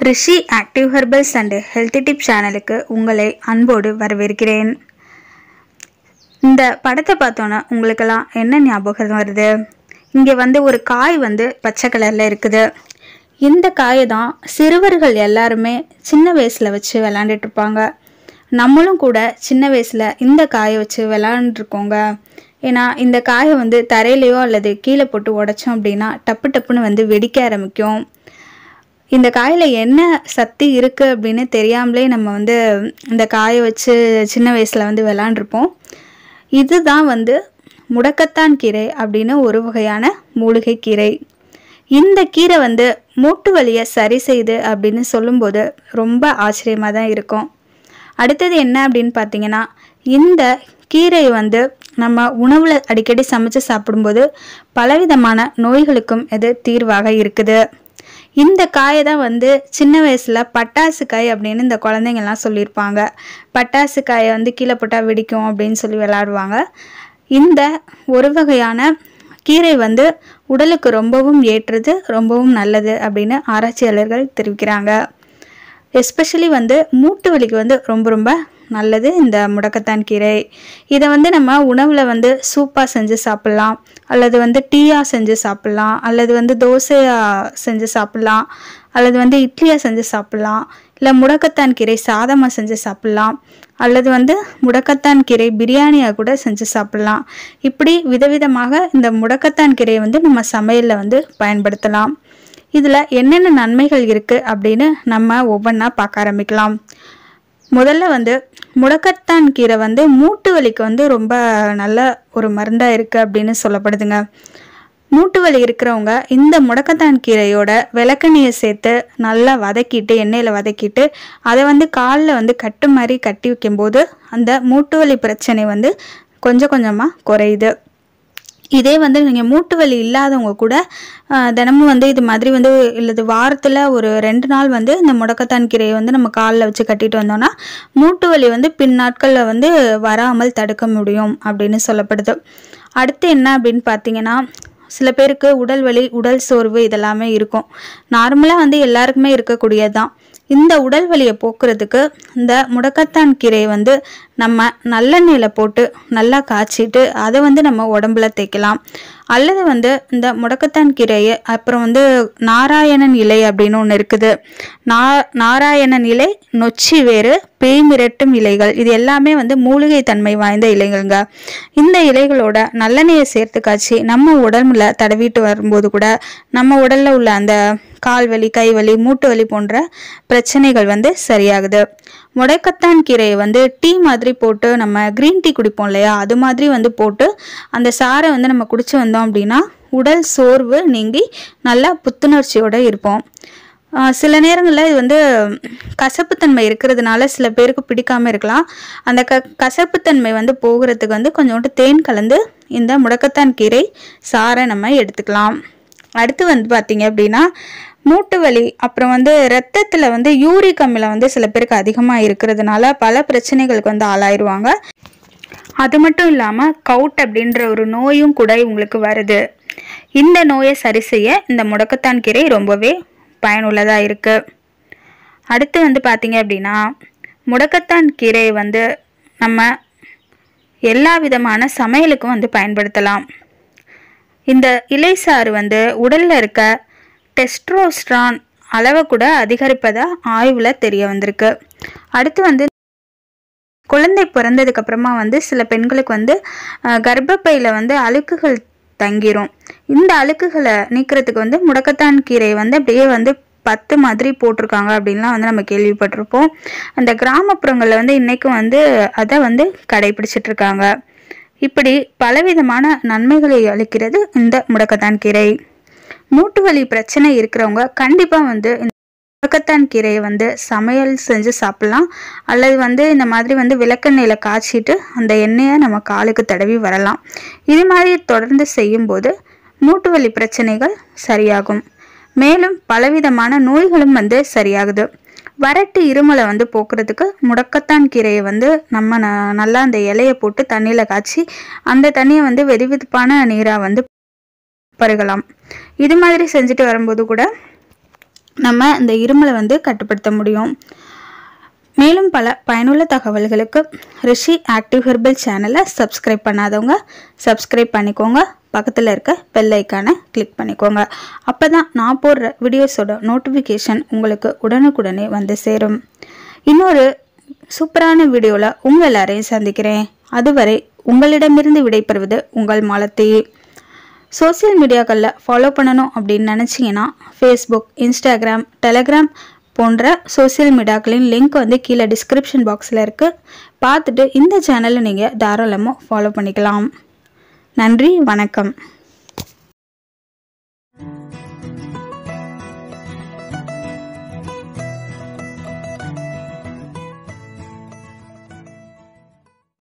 Krishi active herbals and healthy tip சேனலுக்கு உங்களை அன்போடு வரவேற்கிறேன் இந்த படத்தை பார்த்தோன்னா உங்களுக்கெல்லாம் என்ன ஞாபகம் வருது இங்கே வந்து ஒரு காய் வந்து பச்சை கலரில் இருக்குது இந்த காயை தான் சிறுவர்கள் எல்லாருமே சின்ன வயசில் வச்சு விளாண்டுட்டு இருப்பாங்க நம்மளும் கூட சின்ன வயசில் இந்த காயை வச்சு விளாண்டுருக்கோங்க ஏன்னா இந்த காயை வந்து தரையிலையோ அல்லது கீழே போட்டு உடைச்சோம் அப்படின்னா டப்பு டப்புன்னு வந்து வெடிக்க ஆரம்பிக்கும் இந்த காயில் என்ன சக்தி இருக்குது அப்படின்னு தெரியாமலே நம்ம வந்து இந்த காயை வச்சு சின்ன வயசில் வந்து விளாண்டுருப்போம் இதுதான் வந்து முடக்கத்தான் கீரை அப்படின்னு ஒரு வகையான மூலிகை கீரை இந்த கீரை வந்து மூட்டு வலியை சரி செய்து அப்படின்னு சொல்லும்போது ரொம்ப ஆச்சரியமாக தான் இருக்கும் அடுத்தது என்ன அப்படின்னு பார்த்தீங்கன்னா இந்த கீரை வந்து நம்ம உணவில் அடிக்கடி சமைச்சு சாப்பிடும்போது பலவிதமான நோய்களுக்கும் இது தீர்வாக இருக்குது இந்த காயை தான் வந்து சின்ன வயசில் பட்டாசு காய் அப்படின்னு இந்த குழந்தைங்கள்லாம் சொல்லியிருப்பாங்க பட்டாசு காயை வந்து கீழே போட்டால் வெடிக்கும் அப்படின்னு சொல்லி விளாடுவாங்க இந்த ஒரு வகையான கீரை வந்து உடலுக்கு ரொம்பவும் ஏற்றது ரொம்பவும் நல்லது அப்படின்னு ஆராய்ச்சியாளர்கள் தெரிவிக்கிறாங்க எஸ்பெஷலி வந்து மூட்டு வலிக்கு வந்து ரொம்ப ரொம்ப நல்லது இந்த முடக்கத்தான் கீரை இதை வந்து நம்ம உணவில் வந்து சூப்பாக செஞ்சு சாப்பிட்லாம் அல்லது வந்து டீயாக செஞ்சு சாப்பிட்லாம் அல்லது வந்து தோசையாக செஞ்சு சாப்பிட்லாம் அல்லது வந்து இட்லியாக செஞ்சு சாப்பிட்லாம் இல்லை முடக்கத்தான் கீரை சாதமாக செஞ்சு சாப்பிட்லாம் அல்லது வந்து முடக்கத்தான் கீரை பிரியாணியாக கூட செஞ்சு சாப்பிட்லாம் இப்படி விதவிதமாக இந்த முடக்கத்தான் கீரையை வந்து நம்ம சமையலில் வந்து பயன்படுத்தலாம் இதில் என்னென்ன நன்மைகள் இருக்குது அப்படின்னு நம்ம ஒவ்வொன்றா பார்க்க ஆரம்பிக்கலாம் முதல்ல வந்து முடக்கத்தான் கீரை வந்து மூட்டு வலிக்கு வந்து ரொம்ப நல்ல ஒரு மருந்தாக இருக்குது அப்படின்னு சொல்லப்படுதுங்க மூட்டு வலி இருக்கிறவங்க இந்த முடக்கத்தான் கீரையோட விளக்கெண்ணெயை சேர்த்து நல்லா வதக்கிட்டு எண்ணெயில் வதக்கிட்டு அதை வந்து காலில் வந்து கட்டு மாதிரி கட்டி வைக்கும்போது அந்த மூட்டு வலி பிரச்சனை வந்து கொஞ்சம் கொஞ்சமாக குறையுது இதே வந்து நீங்கள் மூட்டு வலி இல்லாதவங்க கூட ஆஹ், தினமும் வந்து இது மாதிரி வந்து இல்லது வாரத்தில் ஒரு ரெண்டு நாள் வந்து இந்த முடக்கத்தான் கீரையை வந்து நம்ம காலில் வச்சு கட்டிட்டு வந்தோம்னா மூட்டு வலி வந்து பின் நாட்களில் வந்து வராமல் தடுக்க முடியும் அப்படின்னு சொல்லப்படுது அடுத்து என்ன அப்படின்னு பார்த்தீங்கன்னா சில பேருக்கு உடல் வலி உடல் சோர்வு இதெல்லாமே இருக்கும் நார்மலாக வந்து எல்லாருக்குமே இருக்கக்கூடியது தான் இந்த உடல் வலியை போக்குறதுக்கு இந்த முடக்கத்தான் கீரையை வந்து நம்ம நல்லெண்ணெயில் போட்டு நல்லா காய்ச்சிட்டு அதை வந்து நம்ம உடம்புல தேய்க்கலாம் அல்லது வந்து இந்த முடக்கத்தான் கீரையை அப்புறம் வந்து நாராயணன் இலை அப்படின்னு ஒன்று இருக்குது நா நாராயணன் இலை நொச்சி வேறு பேய் மிரட்டும் இலைகள் இது எல்லாமே வந்து மூலிகை தன்மை வாய்ந்த இலைகள்ங்க இந்த இலைகளோட நல்லெண்ணெயை சேர்த்து காய்ச்சி நம்ம உடம்புல தடவிட்டு வரும்போது கூட நம்ம உடல்ல உள்ள அந்த கால் வலி கை வலி மூட்டு வலி போன்ற பிரச்சனைகள் வந்து சரியாகுது முடக்கத்தான் கீரையை வந்து டீ மாதிரி போட்டு நம்ம க்ரீன் டீ குடிப்போம் இல்லையா அது மாதிரி வந்து போட்டு அந்த சாறை வந்து நம்ம குடிச்சு வந்தோம் அப்படின்னா உடல் சோர்வு நீங்கி நல்லா புத்துணர்ச்சியோட இருப்போம் ஆஹ் சில நேரங்களில் இது வந்து கசப்புத்தன்மை இருக்கிறதுனால சில பேருக்கு பிடிக்காம இருக்கலாம் அந்த க கசப்புத்தன்மை வந்து போகிறதுக்கு வந்து கொஞ்சோண்டு தேன் கலந்து இந்த முடக்கத்தான் கீரை சாறை நம்ம எடுத்துக்கலாம் அடுத்து வந்து பார்த்தீங்க அப்படின்னா மூட்டு வலி அப்புறம் வந்து ரத்தத்தில் வந்து யூரிக் அமிலம் வந்து சில பேருக்கு அதிகமாக இருக்கிறதுனால பல பிரச்சனைகளுக்கு வந்து ஆளாயிருவாங்க அது மட்டும் இல்லாமல் கவுட் அப்படின்ற ஒரு நோயும் கூட இவங்களுக்கு வருது இந்த நோயை சரி செய்ய இந்த முடக்கத்தான் கீரை ரொம்பவே பயனுள்ளதாக இருக்குது அடுத்து வந்து பார்த்தீங்க அப்படின்னா முடக்கத்தான் கீரையை வந்து நம்ம எல்லா விதமான சமையலுக்கும் வந்து பயன்படுத்தலாம் இந்த இலைசாறு வந்து உடலில் இருக்க டெஸ்ட்ரோஸ்ட்ரான் அளவை கூட அதிகரிப்பதா ஆய்வில் தெரிய வந்திருக்கு அடுத்து வந்து குழந்தை பிறந்ததுக்கு அப்புறமா வந்து சில பெண்களுக்கு வந்து அஹ், கர்ப்பப்பையில வந்து அழுக்குகள் தங்கிரும் இந்த அழுக்குகளை நீக்கிறதுக்கு வந்து முடக்கத்தான் கீரை வந்து அப்படியே வந்து பத்து மாதிரி போட்டிருக்காங்க அப்படின்லாம் வந்து நம்ம கேள்விப்பட்டிருப்போம் அந்த கிராமப்புறங்களில் வந்து இன்றைக்கும் வந்து அதை வந்து கடைபிடிச்சிட்டு இருக்காங்க இப்படி பலவிதமான நன்மைகளை அளிக்கிறது இந்த முடக்கத்தான் கீரை மூட்டு வலி பிரச்சனை இருக்கிறவங்க கண்டிப்பாக வந்து இந்த முடக்கத்தான் கீரையை வந்து சமையல் செஞ்சு சாப்பிட்லாம் அல்லது வந்து இந்த மாதிரி வந்து விளக்கெண்ணெயில் காய்ச்சிட்டு அந்த எண்ணெயை நம்ம காலுக்கு தடவி வரலாம் இது மாதிரி தொடர்ந்து செய்யும்போது மூட்டு வலி பிரச்சனைகள் சரியாகும் மேலும் பலவிதமான நோய்களும் வந்து சரியாகுது வறட்டு இருமலை வந்து போக்குறதுக்கு முடக்கத்தான் கீரையை வந்து நம்ம ந நல்லா அந்த இலையை போட்டு தண்ணியில் காய்ச்சி அந்த தண்ணியை வந்து வெதுவெதுப்பான நீராக வந்து பருகலாம் இது மாதிரி செஞ்சுட்டு வரும்போது கூட நம்ம இந்த இருமலை வந்து கட்டுப்படுத்த முடியும் மேலும் பல பயனுள்ள தகவல்களுக்கு ரிஷி ஆக்டிவ் ஹெர்பல் சேனலை சப்ஸ்கிரைப் பண்ணாதவங்க சப்ஸ்கிரைப் பண்ணிக்கோங்க பக்கத்தில் இருக்க பெல் ஐக்கானை கிளிக் பண்ணிக்கோங்க அப்போ தான் நான் போடுற வீடியோஸோட நோட்டிஃபிகேஷன் உங்களுக்கு உடனுக்குடனே வந்து சேரும் இன்னொரு சூப்பரான வீடியோவில் உங்கள் எல்லாரையும் சந்திக்கிறேன் அதுவரை உங்களிடமிருந்து விடைபெறுவது உங்கள் மாலத்தி சோஷியல் மீடியாக்களில் ஃபாலோ பண்ணணும் அப்படின்னு நினச்சிங்கன்னா ஃபேஸ்புக் இன்ஸ்டாகிராம் டெலகிராம் போன்ற சோஷியல் மீடியாக்களின் லிங்க் வந்து கீழே டிஸ்கிரிப்ஷன் பாக்ஸில் இருக்குது பார்த்துட்டு இந்த சேனலை நீங்கள் தாராளமாக ஃபாலோ பண்ணிக்கலாம் நன்றி வணக்கம்